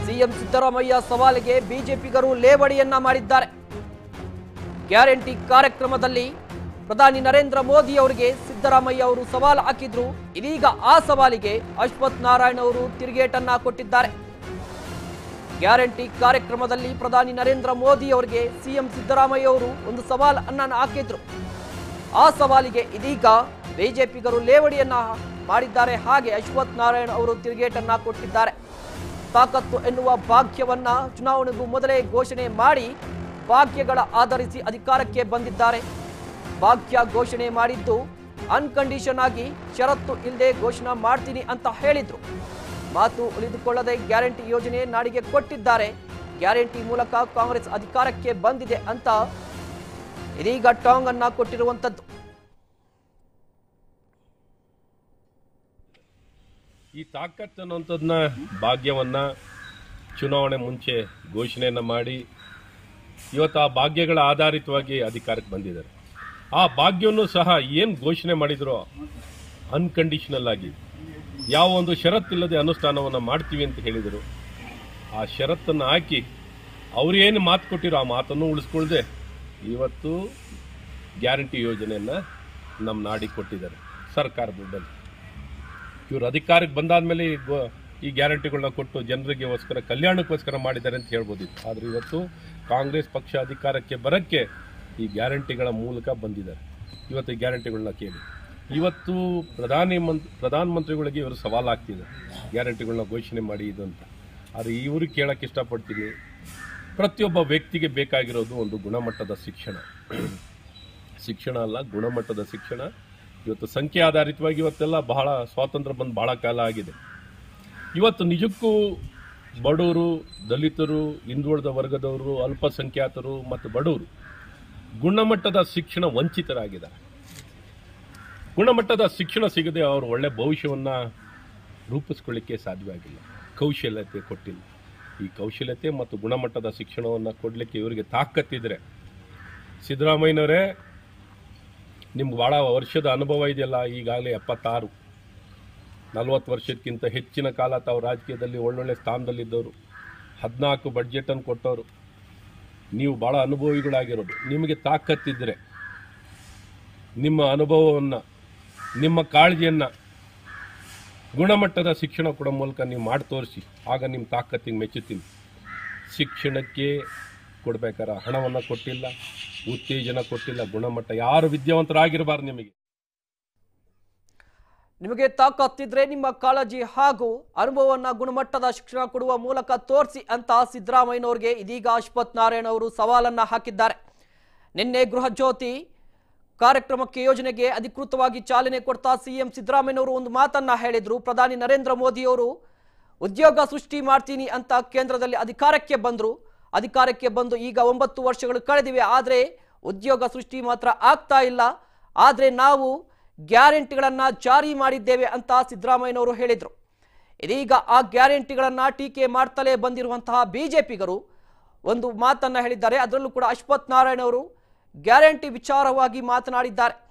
CM Siddaramaiah ಸವಾಲಿಗೆ ಬಿಜೆಪಿಗರು ಲೇವಡಿಯನ್ನ ಮಾಡಿದ್ದಾರೆ guarantee ಕಾರ್ಯಕ್ರಮದಲ್ಲಿ ಪ್ರಧಾನಿ ನರೇಂದ್ರ ಮೋದಿ ಅವರಿಗೆ ಸಿದ್ದರಾಮಯ್ಯ ಅವರು ಸವಾಲು ಹಾಕಿದ್ರು ಇದೀಗ ಆ ಸವಾಲಿಗೆ ಅಶ್ವಥ್ ನಾರಾಯಣ್ ಅವರು ತಿರುಗೇಟನ್ನ ಕೊಟ್ಟಿದ್ದಾರೆ ಗ್ಯಾರಂಟಿ ಕಾರ್ಯಕ್ರಮದಲ್ಲಿ ಪ್ರಧಾನಿ ನರೇಂದ್ರ ಮೋದಿ ಅವರಿಗೆ ಸಿಎಂ ಸಿದ್ದರಾಮಯ್ಯ ಅವರು ಒಂದು ಸವಾಲ್ ಅನ್ನ ಹಾಕಿದ್ರು ಆ ಸವಾಲಿಗೆ ಇದೀಗ ಬಿಜೆಪಿಗರು ಲೇವಡಿಯನ್ನ ಮಾಡಿದ್ದಾರೆ ಹಾಗೆ ಅಶ್ವಥ್ ನಾರಾಯಣ್ ಅವರು ತಿರುಗೇಟನ್ನ ಕೊಟ್ಟಿದ್ದಾರೆ ತಾಕತ್ತು ಎನ್ನುವ ಭಾಗ್ಯವನ್ನ ಚುನಾವಣೆಗೂ ಮೊದಲೇ ಘೋಷಣೆ ಮಾಡಿ ಭಾಗ್ಯಗಳ ಆಧರಿಸಿ ಅಧಿಕಾರಕ್ಕೆ ಬಂದಿದ್ದಾರೆ ಭಾಗ್ಯ ಘೋಷಣೆ ಮಾಡಿದ್ದು ಅನ್ಕಂಡೀಷನ್ ಆಗಿ ಷರತ್ತು ಇಲ್ಲದೆ ಘೋಷಣೆ ಮಾಡ್ತೀನಿ ಅಂತ ಹೇಳಿದ್ರು ಮಾತು ಉಳಿದುಕೊಳ್ಳದೆ ಗ್ಯಾರಂಟಿ ಯೋಜನೆ ನಾಡಿಗೆ ಕೊಟ್ಟಿದ್ದಾರೆ ಗ್ಯಾರಂಟಿ ಮೂಲಕ ಕಾಂಗ್ರೆಸ್ ಅಧಿಕಾರಕ್ಕೆ ಬಂದಿದೆ ಅಂತ ಇದೀಗ ಟಾಂಗ್ ಅನ್ನ ಕೊಟ್ಟಿರುವಂತದ್ದು ಈ ತಾಕತ್ತು ಅನ್ನೋಂಥದ್ದನ್ನ ಭಾಗ್ಯವನ್ನ ಚುನಾವಣೆ ಮುಂಚೆ ಘೋಷಣೆಯನ್ನ ಮಾಡಿ ಇವತ್ತು ಆ ಭಾಗ್ಯಗಳ ಆಧಾರಿತವಾಗಿ ಅಧಿಕಾರಕ್ಕೆ ಬಂದಿದ್ದಾರೆ ಆ ಭಾಗ್ಯವನ್ನು ಸಹ ಏನು ಘೋಷಣೆ ಮಾಡಿದ್ರೋ ಅನ್ಕಂಡೀಷನಲ್ ಆಗಿ ಯಾವ ಒಂದು ಷರತ್ತಿಲ್ಲದೆ ಅನುಷ್ಠಾನವನ್ನು ಮಾಡ್ತೀವಿ ಅಂತ ಹೇಳಿದರು ಆ ಷರತ್ತನ್ನು ಹಾಕಿ ಅವ್ರು ಏನು ಮಾತು ಕೊಟ್ಟಿರೋ ಆ ಮಾತನ್ನು ಉಳಿಸ್ಕೊಳ್ದೆ ಇವತ್ತು ಗ್ಯಾರಂಟಿ ಯೋಜನೆಯನ್ನು ನಮ್ಮ ನಾಡಿಗೆ ಕೊಟ್ಟಿದ್ದಾರೆ ಸರ್ಕಾರ ದುಡ್ಡಲ್ಲಿ ಇವರು ಅಧಿಕಾರಕ್ಕೆ ಬಂದಾದ್ಮೇಲೆ ಈ ಗೋ- ಈ ಗ್ಯಾರಂಟಿಗಳನ್ನ ಕೊಟ್ಟು ಜನರಿಗೋಸ್ಕರ ಕಲ್ಯಾಣಕ್ಕೋಸ್ಕರ ಮಾಡಿದ್ದಾರೆ ಅಂತ ಹೇಳ್ಬೋದಿತ್ತು ಆದರೆ ಇವತ್ತು ಕಾಂಗ್ರೆಸ್ ಪಕ್ಷ ಅಧಿಕಾರಕ್ಕೆ ಬರಕ್ಕೆ ಈ ಗ್ಯಾರಂಟಿಗಳ ಮೂಲಕ ಬಂದಿದ್ದಾರೆ ಇವತ್ತು ಈ ಗ್ಯಾರಂಟಿಗಳನ್ನ ಕೇಳಿ ಇವತ್ತು ಪ್ರಧಾನಿ ಮಂತ್ ಪ್ರಧಾನಮಂತ್ರಿಗಳಿಗೆ ಇವರು ಸವಾಲು ಆಗ್ತಿದೆ ಗ್ಯಾರಂಟಿಗಳನ್ನ ಘೋಷಣೆ ಮಾಡಿ ಇದು ಅಂತ ಆದರೆ ಇವ್ರಿಗೆ ಕೇಳಕ್ಕೆ ಇಷ್ಟಪಡ್ತೀನಿ ಪ್ರತಿಯೊಬ್ಬ ವ್ಯಕ್ತಿಗೆ ಬೇಕಾಗಿರೋದು ಒಂದು ಗುಣಮಟ್ಟದ ಶಿಕ್ಷಣ ಶಿಕ್ಷಣ ಅಲ್ಲ ಗುಣಮಟ್ಟದ ಶಿಕ್ಷಣ ಇವತ್ತು ಸಂಖ್ಯೆ ಆಧಾರಿತವಾಗಿ ಇವತ್ತೆಲ್ಲ ಬಹಳ ಸ್ವಾತಂತ್ರ್ಯ ಬಂದು ಬಹಳ ಕಾಲ ಆಗಿದೆ ಇವತ್ತು ನಿಜಕ್ಕೂ ಬಡವರು ದಲಿತರು ಹಿಂದುಳಿದ ವರ್ಗದವರು ಅಲ್ಪಸಂಖ್ಯಾತರು ಮತ್ತು ಬಡವರು ಗುಣಮಟ್ಟದ ಶಿಕ್ಷಣ ವಂಚಿತರಾಗಿದ್ದಾರೆ ಗುಣಮಟ್ಟದ ಶಿಕ್ಷಣ ಸಿಗದೆ ಅವರು ಒಳ್ಳೆ ಭವಿಷ್ಯವನ್ನು ರೂಪಿಸ್ಕೊಳ್ಳಿಕ್ಕೆ ಸಾಧ್ಯವಾಗಿಲ್ಲ ಕೌಶಲ್ಯತೆ ಕೊಟ್ಟಿಲ್ಲ ಈ ಕೌಶಲ್ಯತೆ ಮತ್ತು ಗುಣಮಟ್ಟದ ಶಿಕ್ಷಣವನ್ನು ಕೊಡಲಿಕ್ಕೆ ಇವರಿಗೆ ತಾಕತ್ತಿದ್ರೆ ಸಿದ್ದರಾಮಯ್ಯನವರೇ ನಿಮ್ಗೆ ಭಾಳ ವರ್ಷದ ಅನುಭವ ಇದೆಯಲ್ಲ ಈಗಾಗಲೇ ಎಪ್ಪತ್ತಾರು ನಲವತ್ತು ವರ್ಷಕ್ಕಿಂತ ಹೆಚ್ಚಿನ ಕಾಲ ತಾವು ರಾಜಕೀಯದಲ್ಲಿ ಒಳ್ಳೊಳ್ಳೆ ಸ್ಥಾನದಲ್ಲಿದ್ದವರು ಹದಿನಾಲ್ಕು ಬಡ್ಜೆಟನ್ನು ಕೊಟ್ಟವರು ನೀವು ಭಾಳ ಅನುಭವಿಗಳಾಗಿರೋದು ನಿಮಗೆ ತಾಕತ್ತಿದ್ರೆ ನಿಮ್ಮ ಅನುಭವವನ್ನು ನಿಮ್ಮ ಕಾಳಜಿಯನ್ನು ಗುಣಮಟ್ಟದ ಶಿಕ್ಷಣ ಕೊಡೋ ಮೂಲಕ ನೀವು ಮಾಡಿ ತೋರಿಸಿ ಆಗ ನಿಮ್ಮ ತಾಕತ್ತಿಗೆ ಮೆಚ್ಚುತ್ತೀನಿ ಶಿಕ್ಷಣಕ್ಕೆ ಕೊಡ್ಬೇಕಾದ್ರೆ ಹಣವನ್ನು ಕೊಟ್ಟಿಲ್ಲ ಉತ್ತೇಜನ ಕೊಟ್ಟಿಲ್ಲ ಗುಣಮಟ್ಟ ಯಾರು ವಿದ್ಯಾವಂತರಾಗಿರಬಾರ್ದು ನಿಮಗೆ ನಿಮಗೆ ತಾಕತ್ತಿದ್ರೆ ನಿಮ್ಮ ಕಾಳಜಿ ಹಾಗೂ ಅನುಭವವನ್ನ ಗುಣಮಟ್ಟದ ಶಿಕ್ಷಣ ಕೊಡುವ ಮೂಲಕ ತೋರಿಸಿ ಅಂತ ಸಿದ್ದರಾಮಯ್ಯನವರಿಗೆ ಇದೀಗ ಅಶ್ವಥ್ ನಾರಾಯಣ ಅವರು ಸವಾಲನ್ನ ಹಾಕಿದ್ದಾರೆ ನಿನ್ನೆ ಗೃಹ ಜ್ಯೋತಿ ಕಾರ್ಯಕ್ರಮಕ್ಕೆ ಯೋಜನೆಗೆ ಅಧಿಕೃತವಾಗಿ ಚಾಲನೆ ಕೊಡ್ತಾ ಸಿಎಂ ಸಿದ್ದರಾಮಯ್ಯನವರು ಒಂದು ಮಾತನ್ನ ಹೇಳಿದ್ರು ಪ್ರಧಾನಿ ನರೇಂದ್ರ ಮೋದಿ ಅವರು ಉದ್ಯೋಗ ಸೃಷ್ಟಿ ಮಾಡ್ತೀನಿ ಅಂತ ಕೇಂದ್ರದಲ್ಲಿ ಅಧಿಕಾರಕ್ಕೆ ಬಂದ್ರು ಅಧಿಕಾರಕ್ಕೆ ಬಂದು ಈಗ ಒಂಬತ್ತು ವರ್ಷಗಳು ಕಳೆದಿವೆ ಆದರೆ ಉದ್ಯೋಗ ಸೃಷ್ಟಿ ಮಾತ್ರ ಆಗ್ತಾ ಇಲ್ಲ ಆದರೆ ನಾವು ಗ್ಯಾರಂಟಿಗಳನ್ನ ಜಾರಿ ಮಾಡಿದ್ದೇವೆ ಅಂತ ಸಿದ್ದರಾಮಯ್ಯನವರು ಹೇಳಿದ್ರು ಇದೀಗ ಆ ಗ್ಯಾರಂಟಿಗಳನ್ನ ಟೀಕೆ ಮಾಡ್ತಲೇ ಬಂದಿರುವಂತಹ ಬಿಜೆಪಿಗರು ಒಂದು ಮಾತನ್ನ ಹೇಳಿದ್ದಾರೆ ಅದರಲ್ಲೂ ಕೂಡ ಅಶ್ವಥ್ ನಾರಾಯಣ ಅವರು ಗ್ಯಾರಂಟಿ ವಿಚಾರವಾಗಿ ಮಾತನಾಡಿದ್ದಾರೆ